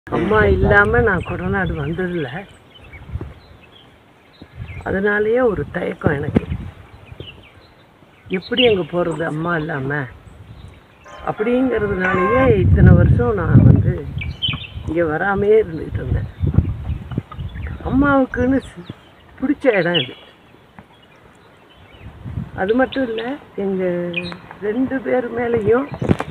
அம்மா இல்லாமல் நான் கொடநாடு வந்ததில்ல அதனாலேயே ஒரு தயக்கம் எனக்கு எப்படி அங்கே போகிறது அம்மா இல்லாமல் அப்படிங்கிறதுனாலேயே இத்தனை வருஷம் நான் வந்து இங்கே வராமையே இருந்துக்கிட்டு இருந்தேன் அம்மாவுக்குன்னு சி- பிடிச்ச இடம் இது அது மட்டும் இல்லை எங்கள் ரெண்டு பேர் மேலேயும்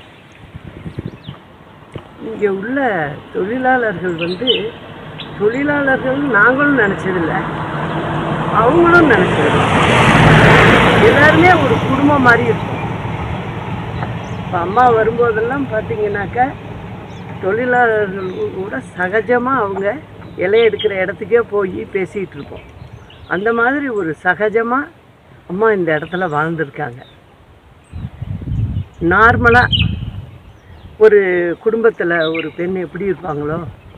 இங்கே உள்ள தொழிலாளர்கள் வந்து தொழிலாளர்கள் நாங்களும் நினச்சதில்ல அவங்களும் நினச்சதில்ல எல்லாருமே ஒரு குடும்பம் மாதிரி இருக்கும் இப்போ அம்மா வரும்போதெல்லாம் பார்த்தீங்கன்னாக்கா தொழிலாளர்கள் கூட சகஜமாக அவங்க இலை எடுக்கிற இடத்துக்கே போய் பேசிகிட்டு இருப்போம் அந்த மாதிரி ஒரு சகஜமாக அம்மா இந்த இடத்துல வாழ்ந்திருக்காங்க நார்மலாக ஒரு குடும்பத்தில் ஒரு பெண் எப்படி இருப்பாங்களோ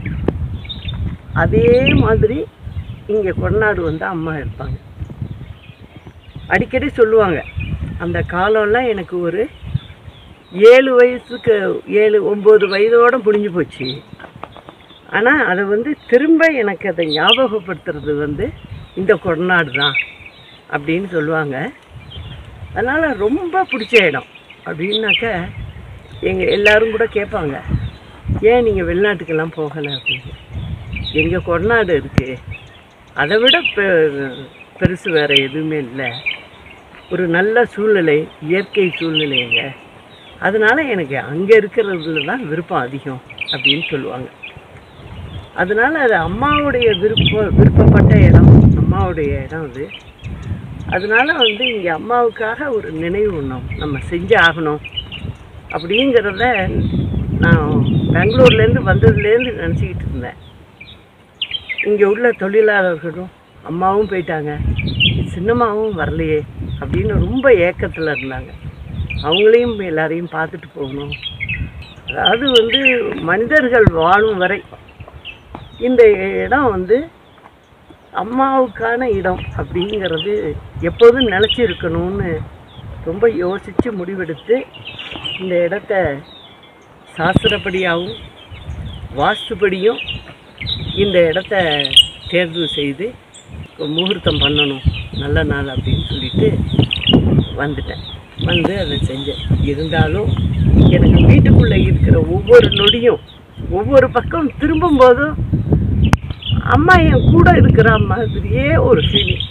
அதே மாதிரி இங்கே கொடநாடு வந்து அம்மா இருப்பாங்க அடிக்கடி சொல்லுவாங்க அந்த காலம்லாம் எனக்கு ஒரு ஏழு வயசுக்கு ஏழு ஒம்பது வயதோட முடிஞ்சு போச்சு ஆனால் அதை வந்து திரும்ப எனக்கு அதை ஞாபகப்படுத்துறது வந்து இந்த கொடநாடு தான் அப்படின்னு சொல்லுவாங்க அதனால் ரொம்ப பிடிச்ச இடம் அப்படின்னாக்க எங்கள் எல்லாரும் கூட கேட்பாங்க ஏன் நீங்கள் வெளிநாட்டுக்கெல்லாம் போகலை அப்படின்னு எங்கள் கொடநாடு இருக்குது அதை விட பெ பெருசு வேறு எதுவுமே இல்லை ஒரு நல்ல சூழ்நிலை இயற்கை சூழ்நிலைங்க அதனால எனக்கு அங்கே இருக்கிறதுல தான் விருப்பம் அதிகம் அப்படின்னு சொல்லுவாங்க அதனால அது அம்மாவுடைய விருப்ப விருப்பப்பட்ட இடம் அம்மாவுடைய இடம் அது அதனால வந்து இங்கே அம்மாவுக்காக ஒரு நினைவு ஒன்றும் நம்ம செஞ்சு ஆகணும் அப்படிங்கிறத நான் பெங்களூர்லேருந்து வந்ததுலேருந்து நினச்சிக்கிட்டு இருந்தேன் இங்கே உள்ள தொழிலாளர்களும் அம்மாவும் போயிட்டாங்க சின்னம்மாவும் வரலையே அப்படின்னு ரொம்ப ஏக்கத்தில் இருந்தாங்க அவங்களையும் எல்லாரையும் பார்த்துட்டு போகணும் அதாவது வந்து மனிதர்கள் வாழும் வரை இந்த இடம் வந்து அம்மாவுக்கான இடம் அப்படிங்கிறது எப்போதும் நிலச்சி இருக்கணும்னு ரொம்ப யோசித்து முடிவெடுத்து இந்த இடத்த சாஸ்திரப்படியாகவும் வாஸ்துபடியும் இந்த இடத்த தேர்வு செய்து முகூர்த்தம் பண்ணணும் நல்ல நாள் அப்படின்னு சொல்லிட்டு வந்துட்டேன் வந்து அதை செஞ்சேன் இருந்தாலும் எனக்கு வீட்டுக்குள்ளே இருக்கிற ஒவ்வொரு நொடியும் ஒவ்வொரு பக்கம் திரும்பும்போதும் அம்மா என் கூட இருக்கிற மாதிரியே ஒரு ஃபீலிங்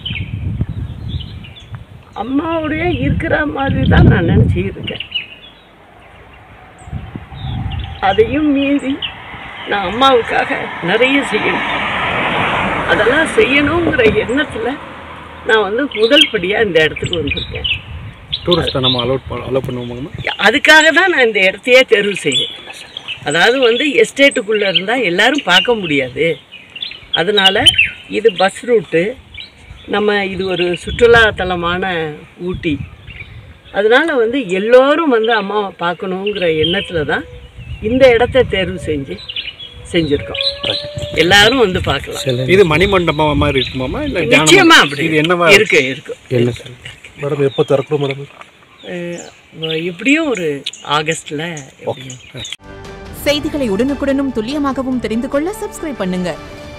அம்மாவுடைய இருக்கிற மாதிரி தான் நான் நினச்சிக்கிட்டு இருக்கேன் அதையும் மீறி நான் அம்மாவுக்காக நிறைய செய்யணும் அதெல்லாம் செய்யணுங்கிற எண்ணத்தில் நான் வந்து முதல் படியாக இந்த இடத்துக்கு வந்திருக்கேன் டூரிஸ்ட்டை நம்ம அலோட் அலோவ் பண்ணுவோமாங்கம்மா அதுக்காக தான் நான் இந்த இடத்தையே தேர்வு செய்தேன் அதாவது வந்து எஸ்டேட்டுக்குள்ளே இருந்தால் எல்லாரும் பார்க்க முடியாது அதனால் இது பஸ் ரூட்டு நம்ம இது ஒரு சுற்றுலாத்தலமான ஊட்டி அதனால் வந்து எல்லோரும் வந்து அம்மாவை பார்க்கணுங்கிற எண்ணத்தில் தான் இந்த இடத்த தேர்வு செஞ்சு செஞ்சுருக்கோம் எல்லாரும் வந்து பார்க்கலாம் இது மணிமண்டபம் மாதிரி இருக்குமாமா இல்லை நிச்சயமா அப்படி இது என்னவா இருக்கு இருக்கு என்ன சார் மேடம் எப்போ திறக்கிறோம் மேடம் அஹ் எப்படியும் ஒரு ஆகஸ்டில் எப்படியும் செய்திகளை உடனுக்குடனும் துல்லியமாகவும் தெரிந்து கொள்ள சப்ஸ்கிரைப் பண்ணுங்க